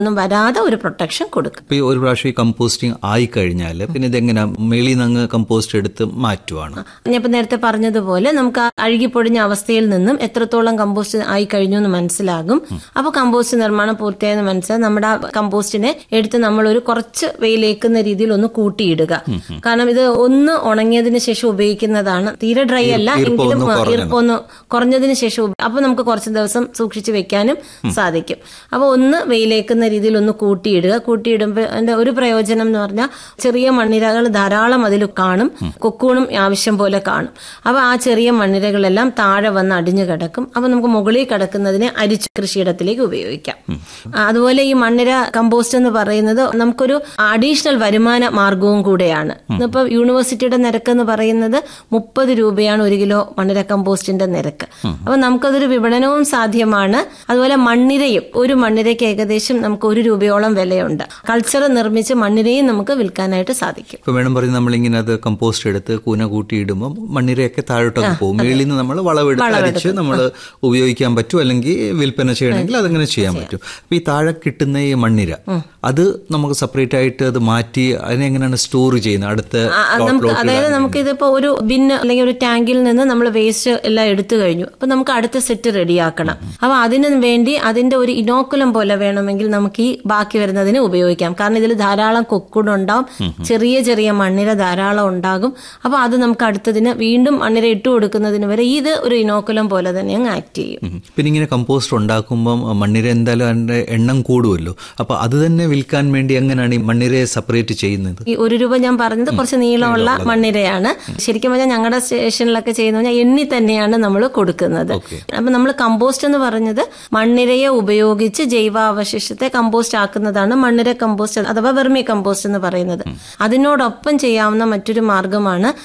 ഒന്നും വരാതെ ഒരു പ്രൊട്ടക്ഷൻ കൊടുക്കും ഇപ്പൊ ഈ ഒരു പ്രാവശ്യം ഈ കമ്പോസ്റ്റിംഗ് ആയി കഴിഞ്ഞാൽ പിന്നെ ഇതെങ്ങനെ മേളിൽ നിന്ന് അങ്ങ് കമ്പോസ്റ്റ് എടുത്ത് മാറ്റുവാണ് ഞാൻ ഇപ്പൊ നേരത്തെ പറഞ്ഞതുപോലെ നമുക്ക് ആ അഴുകിപ്പൊടിഞ്ഞ അവസ്ഥയിൽ നിന്നും എത്രത്തോളം കമ്പോസ്റ്റ് ആയി കഴിഞ്ഞു എന്ന് മനസ്സിലാകും അപ്പൊ കമ്പോസ്റ്റ് നിർമ്മാണം പൂർത്തിയായെന്ന് മനസ്സിലായി നമ്മുടെ ആ കമ്പോസ്റ്റിനെ എടുത്ത് നമ്മൾ ഒരു കുറച്ച് വെയിലേക്കുന്ന രീതിയിൽ ഒന്ന് കൂട്ടിയിടുക കാരണം ഇത് ഒന്ന് ഉണങ്ങിയതിന് ശേഷം ഉപയോഗിക്കുന്നതാണ് തീരെ ഡ്രൈ അല്ല ഈർപ്പം എങ്കിലും ഒന്ന് ആ, കുറഞ്ഞത്. ഈർപ്പം ഒന്ന് കുറഞ്ഞതിന് ശേഷം ഉപ- അപ്പൊ നമുക്ക് കുറച്ച് ദിവസം സൂക്ഷിച്ച് വെക്കാനും സാധിക്കും അപ്പൊ ഒന്ന് വെയിലേക്കുന്ന രീതിയിൽ ഒന്ന് കൂട്ടിയിടുക കൂട്ടിയിടുമ്പോൾ അതിന്റെ ഒരു പ്രയോജനം എന്ന് പറഞ്ഞാൽ ചെറിയ മണ്ണിരകൾ ധാരാളം അതിൽ കാണും കൊക്കൂണും ആവശ്യം പോലെ കാണും അപ്പൊ ആ ചെറിയ മണ്ണിരകളെല്ലാം താഴെ വന്ന് അടിഞ്ഞു കിടക്കും അപ്പൊ നമുക്ക് മുകളിൽ കിടക്കുന്നതിനെ അരിച്ച് കൃഷിയിടത്തിലേക്ക് ഉപയോഗിക്കാം ആ, അതുപോലെ ഈ മണ്ണിര കമ്പോസ്റ്റ് എന്ന് പറയുന്നത് നമുക്കൊരു അഡീഷണൽ വരുമാന മാർഗവും കൂടെയാണ് ഇന്നിപ്പോ യൂണിവേഴ്സിറ്റിയുടെ നിരക്ക് എന്ന് പറയുന്നത് മുപ്പത് രൂപയാണ് ഒരു കിലോ മണ്ണിര കമ്പോസ്റ്റിന്റെ നിരക്ക് അപ്പൊ നമുക്കതൊരു വിപണനവും സാധ്യമാണ് അതുപോലെ മണ്ണിരയും ഒരു മണ്ണിരയ്ക്ക് ഏകദേശം നമുക്ക് ഒരു രൂപയോളം വിലയുണ്ട് കൾച്ചർ നിർമ്മിച്ച് മണ്ണിരയും നമുക്ക് വിൽക്കാനായിട്ട് സാധിക്കും ഇപ്പൊ വേണം പറയും നമ്മളിങ്ങനെ അത് കമ്പോസ്റ്റ് എടുത്ത് കൂന കൂട്ടി ഇടുമ്പോൾ മണ്ണിരയൊക്കെ താഴോട്ടൊക്കെ പോകും മേളിൽ നിന്ന് നമ്മൾ വളവെടുത്ത് അരിച്ച് നമ്മൾ ഉപയോഗിക്കാൻ പറ്റും അല്ലെങ്കിൽ വിൽപ്പന ചെയ്യണമെങ്കിൽ അതങ്ങനെ ചെയ്യാൻ പറ്റും അപ്പൊ ഈ താഴെ കിട്ടുന്ന ഈ മണ്ണിര അത് നമുക്ക് സെപ്പറേറ്റ് ആയിട്ട് അത് മാറ്റി അതിനെങ്ങനെയാണ് സ്റ്റോർ ചെയ്യുന്നത് അടുത്ത ആ, അത് നമുക്ക് അതായത് നമുക്ക് ഇതിപ്പോ ഒരു ബിന്ന് അല്ലെങ്കിൽ ഒരു ടാങ്കിൽ നിന്ന് നമ്മൾ വേസ്റ്റ് എല്ലാം എടുത്തു കഴിഞ്ഞു അപ്പൊ നമുക്ക് അടുത്ത സെറ്റ് റെഡിയാക്കണം അപ്പൊ അതിനു വേണ്ടി അതിന്റെ ഒരു ഇനോക്കുലം പോലെ വേണമെങ്കിൽ നമുക്ക് ഈ ബാക്കി വരുന്നതിന് ഉപയോഗിക്കാം കാരണം ഇതിൽ ധാരാളം കൊക്കുടുണ്ടാവും ചെറിയ ചെറിയ മണ്ണിര ധാരാളം ഉണ്ടാകും അപ്പൊ അത് നമുക്ക് അടുത്തതിന് വീണ്ടും മണ്ണിര ഇട്ട് കൊടുക്കുന്നതിന് വരെ ഇത് ഒരു ഇനോക്കുലം പോലെ തന്നെ അങ്ങ് ആക്ട് ചെയ്യും ഉം. പിന്നെ ഇങ്ങനെ കമ്പോസ്റ്റ് ഉണ്ടാക്കുമ്പം മണ്ണിര എന്തായാലും അതിന്റെ എണ്ണം കൂടുമല്ലോ അപ്പൊ അത് തന്നെ വിൽക്കാൻ വേണ്ടി എങ്ങനെയാണ് ഈ മണ്ണിരയെ സെപ്പറേറ്റ് ചെയ്യുന്നത് ഈ ഒരു രൂപ ഞാൻ പറഞ്ഞത് കുറച്ച് നീളമുള്ള മണ്ണിരയാണ് ശരിക്കും പറഞ്ഞാൽ ഞങ്ങളുടെ സ്റ്റേഷനിലൊക്കെ ചെയ്യുന്ന പറഞ്ഞാൽ എണ്ണി തന്നെയാണ് നമ്മൾ കൊടുക്കുന്നത് അപ്പൊ നമ്മൾ കമ്പോസ്റ്റ് എന്ന് പറഞ്ഞത് മണ്ണിരയെ ഉപയോഗിച്ച് ജൈവാവശിഷ്ടത്തെ കമ്പോസ്റ്റ് ആക്കുന്നതാണ് മണ്ണിര കമ്പോസ്റ്റ് അഥവാ വെർമി കമ്പോസ്റ്റ് എന്ന് പറയുന്നത് അതിനോടൊപ്പം ചെയ്യാവുന്ന മറ്റൊരു മാർഗമാണ്